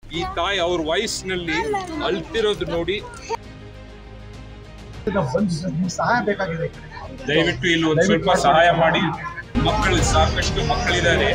ಈ ತಾಯಿ ಅವ್ರ ವಯಸ್ಸಿನಲ್ಲಿ ಅಳ್ತಿರೋದು ನೋಡಿ ಈಗ ಬಂದು ಸರ್ ನಿಮ್ಗೆ ಸಹಾಯ ಬೇಕಾಗಿದೆ ದಯವಿಟ್ಟು ಇಲ್ಲಿ ಒಂದು ಸ್ವಲ್ಪ ಸಹಾಯ ಮಾಡಿ ಮಕ್ಕಳು ಸಾಕಷ್ಟು ಮಕ್ಕಳಿದ್ದಾರೆ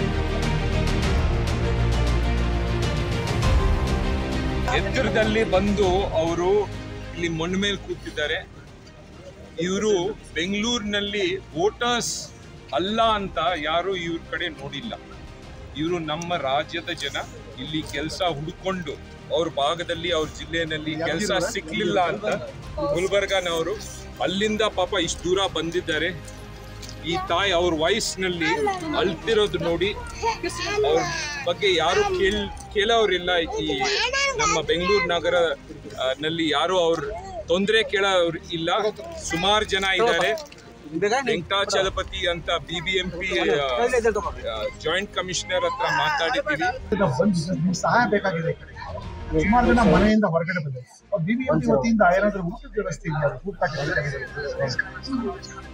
ಎತ್ತರದಲ್ಲಿ ಬಂದು ಅವರು ಇಲ್ಲಿ ಮಣ್ಣು ಮೇಲೆ ಕೂತಿದ್ದಾರೆ ಇವರು ಬೆಂಗಳೂರಿನಲ್ಲಿ ವೋಟರ್ಸ್ ಅಲ್ಲ ಅಂತ ಯಾರು ಇವ್ರ ಕಡೆ ನೋಡಿಲ್ಲ ಇವರು ನಮ್ಮ ರಾಜ್ಯದ ಜನ ಇಲ್ಲಿ ಕೆಲಸ ಹುಡುಕೊಂಡು ಅವ್ರ ಭಾಗದಲ್ಲಿ ಅವ್ರ ಜಿಲ್ಲೆಯಲ್ಲಿ ಕೆಲಸ ಸಿಕ್ಲಿಲ್ಲ ಅಂತ ಗುಲ್ಬರ್ಗಾನವರು ಅಲ್ಲಿಂದ ಪಾಪ ಇಷ್ಟು ದೂರ ಬಂದಿದ್ದಾರೆ ಈ ತಾಯಿ ಅವ್ರ ವಯಸ್ಸಿನಲ್ಲಿ ಅಳ್ತಿರೋದು ನೋಡಿ ಅವ್ರ ಬಗ್ಗೆ ಯಾರು ಕೇಳ್ ಕೇಳೋರಿಲ್ಲ ಈ ನಮ್ಮ ಬೆಂಗಳೂರು ನಗರ ಆ, ನಲ್ಲಿ ಯಾರು ಅವ್ರ ತೊಂದರೆ ಕೇಳೋರು ಇಲ್ಲ ಸುಮಾರು ಜನ ಇದ್ದಾರೆ ವೆಂಕಟಾಚಲಪತಿ ಅಂತ B B M P joint commissioner ಹತ್ರ ಮಾತಾಡಿದ್ದೀವಿ ಈಗ ಬಂದು ಸರ್ ನಿಮ್ಗೆ ಸಹಾಯ ಬೇಕಾಗಿದೆ ಸುಮಾರು ಜನ ಮನೆಯಿಂದ ಹೊರಗಡೆ ಬಂದಿದೆ ಬಿಬಿಎಂಪಿ ವತಿಯಿಂದ ಏನಾದರೂ ಊಟದ ವ್ಯವಸ್ಥೆ ಇದೆಯಾ ಊಟ packet ಬೇಕಾಗಿದೆ.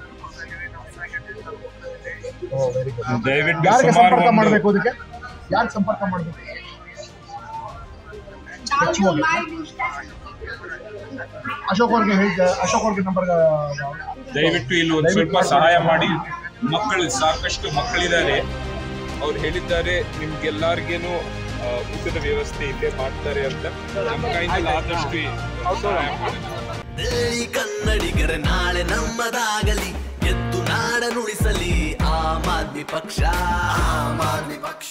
ಓ, very good. ದಯವಿಟ್ಟು ಯಾರಿಗೆ ಸುಮಾರು ಸಂಪರ್ಕ ಒಂದು- ಮಾಡಬೇಕು ಅದಕ್ಕೆ ಯಾರಿಗೆ ಸಂಪರ್ಕ ಮಾಡಬೇಕು ಹೆಚ್ಚುವಾಗಿ ಅಶೋಕ್ ಅವ್ರಿಗೆ ಹೇಳಿದ್ದೆ ಅಶೋಕ್ ಅವ್ರಿಗೆ ನಂಬರ್ ದಯವಿಟ್ಟು ಇಲ್ಲಿ ಒಂದು ಸ್ವಲ್ಪ ಸಹಾಯ ಮಾಡಿ ಮಕ್ಕಳು ಸಾಕಷ್ಟು ಮಕ್ಕಳಿದ್ದಾರೆ ಅವ್ರು ಹೇಳಿದ್ದಾರೆ ನಿಮ್ಗೆಲ್ಲರಿಗೇನು ಆ, ಊಟದ ವ್ಯವಸ್ಥೆ ಇಲ್ಲೇ ಮಾಡ್ತಾರೆ ಅಂತ ನಮ್ಮ ಕೈಯಿಂದ ಆದಷ್ಟು ಸಹಾಯ ಮಾಡಿ ಬೆಳ್ಳಿ ಕನ್ನಡಿಗರ ನಾಳೆ ನಮ್ಮದಾಗಲಿ ಎದ್ದು ನಾಡ ನುಡಿಸಲಿ ಆಮ್ ಆದ್ಮಿ ಪಕ್ಷ ಆಮ್ ಆದ್ಮಿ ಪಕ್ಷ